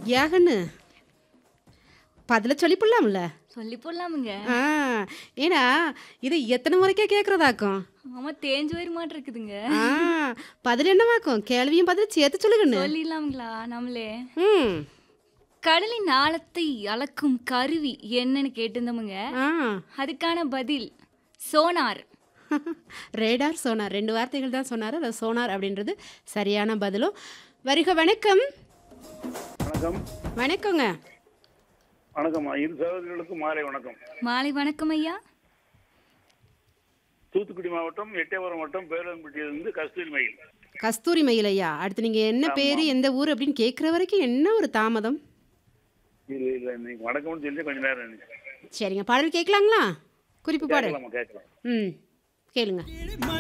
ஏகன்னு பதில சொல்லி போடலாம்ல சொல்லி போடலாமுங்க ஆ ஏன்னா இது எத்தனை முறைக்கே கேட்குறதாக்கும் ஆமா தேஞ்சு போயிரு மாட்டு இருக்குதுங்க ஆ பதில் என்னவாக்கும் கேள்வியும் பதில் சேர்த்து சொல்லுங்கண்ணு சொல்லிடலாமுங்களா நம்மளே ம் கடலின் ஆழத்தை அளக்கும் கருவி என்னன்னு கேட்டிருந்தோமுங்க ஆ அதுக்கான பதில் சோனார் ரேடார் சோனார் ரெண்டு வார்த்தைகள் தான் சொன்னார் அது சோனார் அப்படின்றது சரியான பதிலும் வருக வணக்கம் வணக்கம் வணக்கங்க வணக்கம் இரு சகோதரிகளுக்கும் மாலை வணக்கம் மாலை வணக்கம் ஐயா தூத்துக்குடி மாவட்டம் எட்டயபுரம் மாவட்டம் பேரம்பட்டியிலிருந்து கஸ்தூரி மயில் கஸ்தூரி மயில் ஐயா அடுத்து நீங்கள் என்ன பேர் எந்த ஊர் அப்படின்னு கேட்குற வரைக்கும் என்ன ஒரு தாமதம் இல்லை இல்லை இன்னைக்கு வணக்கம்னு சொல்லி கொஞ்ச நேரம் இருந்துச்சு. சரிங்க பாடல் கேட்கலாங்களா குறிப்பு பாடல் கேட்கலாமா கேட்கலாம் ம் கேளுங்க